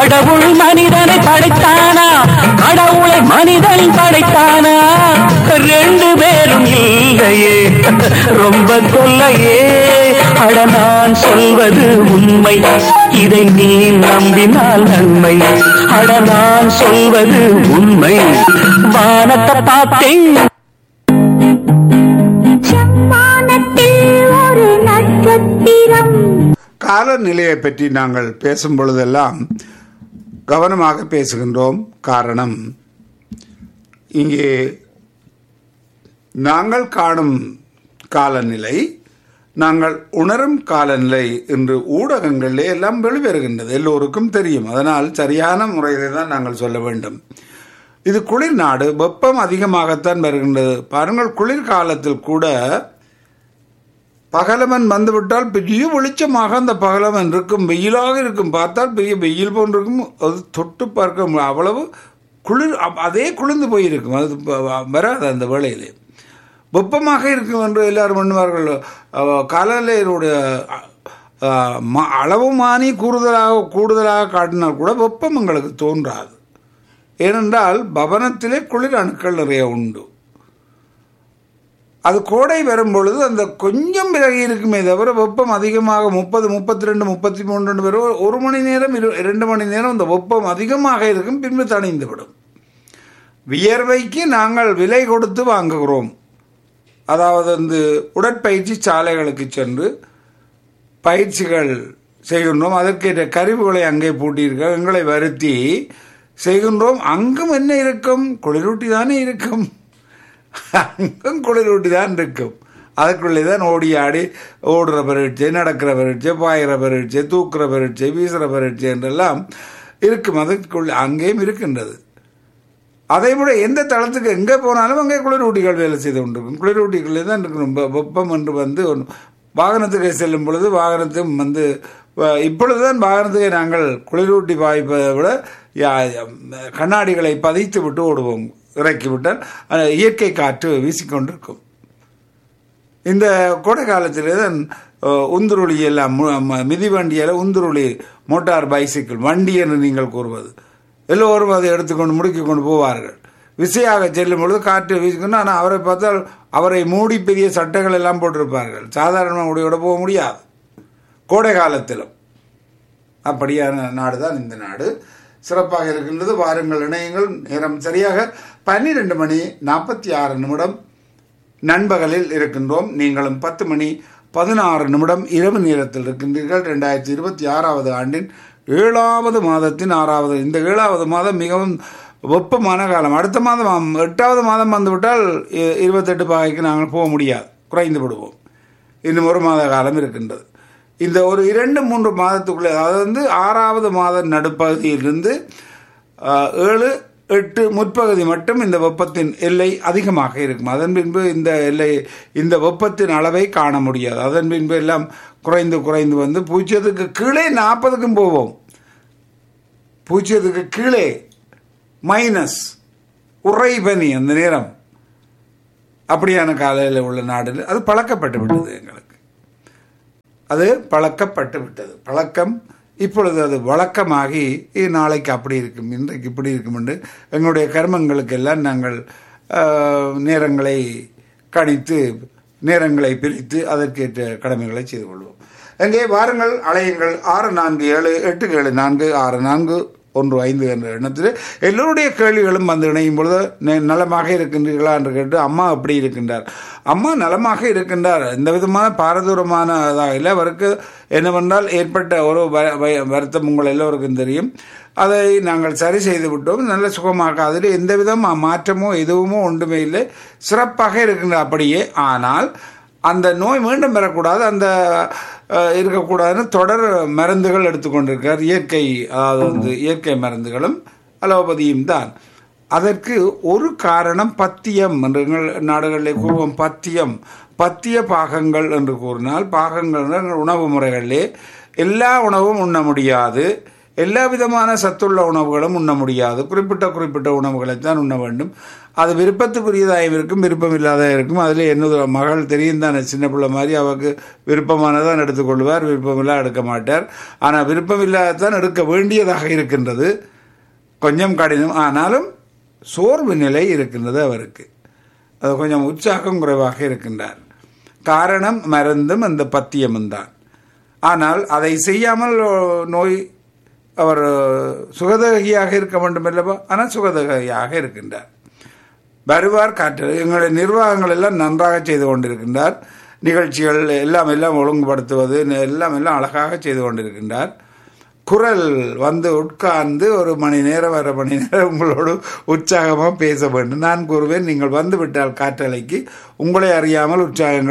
கடவுள் மனிதனை படைத்தானா கடவுளை மனிதன் படைத்தானா ரெண்டு பேரும் இல்லையே ரொம்ப கொல்லையே அட நான் சொல்வது உண்மை இதை நீ நம்பினால் நன்மை அட நான் சொல்வது உண்மை வானத்தை பார்த்தேன் செம்மானத்தில் ஒரு நட்சத்திரம் காலநிலையை பற்றி நாங்கள் பேசும் பொழுதெல்லாம் கவனமாக பேசுகின்றோம் காரணம் இங்கே நாங்கள் காணும் காலநிலை நாங்கள் உணரும் காலநிலை என்று ஊடகங்களிலே எல்லாம் வெளிவருகின்றது எல்லோருக்கும் தெரியும் அதனால் சரியான முறையில் தான் நாங்கள் சொல்ல வேண்டும் இது குளிர் நாடு வெப்பம் அதிகமாகத்தான் வருகின்றது பாருங்கள் குளிர்காலத்தில் கூட பகலவன் வந்துவிட்டால் பெரிய வெளிச்சமாக அந்த பகலவன் இருக்கும் வெயிலாக இருக்கும் பார்த்தால் பெரிய வெயில் போன்றிருக்கும் அது தொட்டு பார்க்க மு- அவ்வளவு குளிர் அப்- அதே குளிர்ந்து போயிருக்கும் அது ப- வ- வராது அந்த வேளையிலே வெப்பமாக இருக்கும் என்று எல்லாரும் பண்ணுவார்கள் அஹ், காலநிலையினுடைய அ- அஹ், ம- அளவு மானி கூடுதலாக கூடுதலாக காட்டினால் கூட வெப்பம் எங்களுக்கு தோன்றாது ஏனென்றால் பவனத்திலே குளிர் அணுக்கள் நிறைய உண்டு அது கோடை வரும் பொழுது அந்த கொஞ்சம் விலகி இருக்குமே தவிர வெப்பம் அதிகமாக முப்பது முப்பத்தி ரெண்டு முப்பத்தி மூன்று வரும் ஒரு மணி நேரம் இரு இரண்டு மணி நேரம் அந்த வெப்பம் அதிகமாக இருக்கும் பின்பு தணிந்து விடும் வியர்வைக்கு நாங்கள் விலை கொடுத்து வாங்குகிறோம் அதாவது வந்து உடற்பயிற்சி சாலைகளுக்கு சென்று பயிற்சிகள் செய்கின்றோம் அதற்கேற்ற கருவிகளை அங்கே பூட்டியிருக்க எங்களை வருத்தி செய்கின்றோம் அங்கும் என்ன இருக்கும் குளிரூட்டி தானே இருக்கும் அங்கும் குளிரூட்டி தான் இருக்கும் அதுக்குள்ளே தான் ஓடி ஆடி ஓடுற பரீட்சை நடக்கிற பரீட்சை பாயிற பரீட்சை தூக்குற பரீட்சை வீசுகிற பரீட்சை என்றெல்லாம் இருக்கும் அதுக்குள்ள அங்கேயும் இருக்கின்றது அதை விட எந்த தளத்துக்கு எங்கே போனாலும் அங்கே குளிரூட்டிகள் வேலை செய்து கொண்டிருக்கும் குளிரூட்டிகளே தான் இருக்கணும் வெ- வெப்பம் என்று வந்து ஒன்று வாகனத்துக்கு செல்லும் பொழுது வாகனத்தும் வந்து வ- இப்பொழுதுதான் வாகனத்துக்கு நாங்கள் குளிரூட்டி பாய்ப்பதை விட யா- கண்ணாடிகளை பதித்து விட்டு ஓடுவோம் இறக்கி விட்டால் அஹ், இயற்கை காற்று வீசிக்கொண்டிருக்கும் இந்த கோடை காலத்திலே தான் அஹ், உந்துருளி எல்லாம் மு- ம- மிதிவண்டியில உந்துருளி மோட்டார் பைசைக்கிள் வண்டி என்று நீங்கள் கூறுவது எல்லோரும் அதை எடுத்துக்கொண்டு முடுக்கி கொண்டு போவார்கள் விசையாக செல்லும் பொழுது காற்று வீசிக்கொண்டு ஆனால் அவரை பார்த்தால் அவரை மூடி பெரிய சட்டைகள் எல்லாம் போட்டிருப்பார்கள் சாதாரண உடையோட போக முடியாது கோடை காலத்திலும் அப்படியான நாடு தான் இந்த நாடு சிறப்பாக இருக்கின்றது வாருங்கள் இணையங்கள் நேரம் சரியாக பன்னிரெண்டு மணி நாற்பத்தி ஆறு நிமிடம் நண்பகலில் இருக்கின்றோம் நீங்களும் பத்து மணி பதினாறு நிமிடம் இரவு நேரத்தில் இருக்கின்றீர்கள் ரெண்டாயிரத்தி இருபத்தி ஆறாவது ஆண்டின் ஏழாவது மாதத்தின் ஆறாவது இந்த ஏழாவது மாதம் மிகவும் வெப்பமான காலம் அடுத்த மாதம் ஆம், எட்டாவது மாதம் வந்துவிட்டால் இ- இருபத்தெட்டு பாகைக்கு நாங்கள் போக முடியாது குறைந்து விடுவோம் இன்னும் ஒரு மாத காலம் இருக்கின்றது இந்த ஒரு இரண்டு மூன்று மாதத்துக்குள்ளே அதாவது வந்து ஆறாவது மாத நடுப்பகுதியிலிருந்து ஆஹ், ஏழு எட்டு முற்பகுதி மட்டும் இந்த வெப்பத்தின் எல்லை அதிகமாக இருக்கும் அதன் பின்பு இந்த எல்லை இந்த வெப்பத்தின் அளவை காண முடியாது அதன் பின்பு எல்லாம் குறைந்து குறைந்து வந்து பூஜ்ஜியத்துக்கு கீழே நாற்பதுக்கும் போவோம் பூஜ்ஜியத்துக்கு கீழே மைனஸ் உறைபனி அந்த நேரம் அப்படியான காலையில் உள்ள நாடு அது பழக்கப்பட்டு விட்டது எங்களுக்கு அது பழக்கப்பட்டு விட்டது பழக்கம் இப்பொழுது அது வழக்கமாகி "ஏ, நாளைக்கு அப்படி இருக்கும் இன்றைக்கு இப்படி இருக்கும் என்று எங்களுடைய கர்மங்களுக்கு எல்லாம் நாங்கள் ஆஹ், நேரங்களை கணித்து நேரங்களை பிரித்து அதற்கேற்ற கடமைகளை செய்து கொள்வோம் அங்கே வாருங்கள் அலையுங்கள் ஆறு நான்கு ஏழு எட்டு ஏழு நான்கு ஆறு நான்கு ஒன்று ஐந்து என்ற எண்ணத்தில் எல்லோருடைய கேள்விகளும் வந்து இணையும் பொழுது "நே- நலமாக இருக்கின்றீர்களா என்று கேட்டு அம்மா எப்படி இருக்கின்றார் அம்மா நலமாக இருக்கின்றார் எந்த விதமான பாரதூரமானதாக இல்லை அவருக்கு என்னவென்றால் ஏற்பட்ட ஒரு வ- வ- வருத்தம் உங்கள் எல்லோருக்கும் தெரியும் அதை நாங்கள் சரி செய்து விட்டோம் நல்ல சுகமாக அதில் எந்த விதம் மாற்றமோ எதுவுமோ ஒன்றுமே இல்லை சிறப்பாக இருக்கின்ற அப்படியே ஆனால் அந்த நோய் மீண்டும் பெறக்கூடாது அந்த அஹ், இருக்கக்கூடாதுன்னு தொடர் மருந்துகள் எடுத்துக்கொண்டிருக்கார் இயற்கை அதாவது வந்து இயற்கை மருந்துகளும் அலோபதியும் தான் அதற்கு ஒரு காரணம் பத்தியம் என்று எங்கள் நாடுகளிலே கூறுவோம் பத்தியம் பத்திய பாகங்கள் என்று கூறினால் பாகங்கள் என்றால் உணவு முறைகளிலே எல்லா உணவும் உண்ண முடியாது எல்லா விதமான சத்துள்ள உணவுகளும் உண்ண முடியாது குறிப்பிட்ட குறிப்பிட்ட உணவுகளைத்தான் உண்ண வேண்டும் அது விருப்பத்துக்குரியதாக இருக்கும் விருப்பம் இல்லாத இருக்கும் அதில் என்னோட மகள் தெரியும் தானே சின்ன பிள்ளை மாதிரி அவருக்கு விருப்பமானதான் எடுத்துக்கொள்வார் விருப்பமில்லா எடுக்க மாட்டார் ஆனால் விருப்பம் இல்லாததான் எடுக்க வேண்டியதாக இருக்கின்றது கொஞ்சம் கடினம் ஆனாலும் சோர்வு நிலை இருக்கின்றது அவருக்கு அது கொஞ்சம் உற்சாகம் குறைவாக இருக்கின்றார் காரணம் மருந்தும் அந்த பத்தியமும் தான் ஆனால் அதை செய்யாமல் ஓ, நோய் அவர் சுகதகியாக இருக்க வேண்டும் அல்லவா ஆனால் சுகதகியாக இருக்கின்றார் வருவார் காற்று எங்களுடைய நிர்வாகங்கள் எல்லாம் நன்றாக செய்து கொண்டிருக்கின்றார் நிகழ்ச்சிகள் எல்லாம் எல்லாம் ஒழுங்குபடுத்துவது எல்லாம் எல்லாம் அழகாக செய்து கொண்டிருக்கின்றார் குரல் வந்து உட்கார்ந்து ஒரு மணி நேரம் வர மணி நேரம் உங்களோடு உற்சாகமாக பேச வேண்டும் நான் கூறுவேன் நீங்கள் வந்து விட்டால் காற்றலைக்கு உங்களை அறியாமல் உற்சாகங்கள்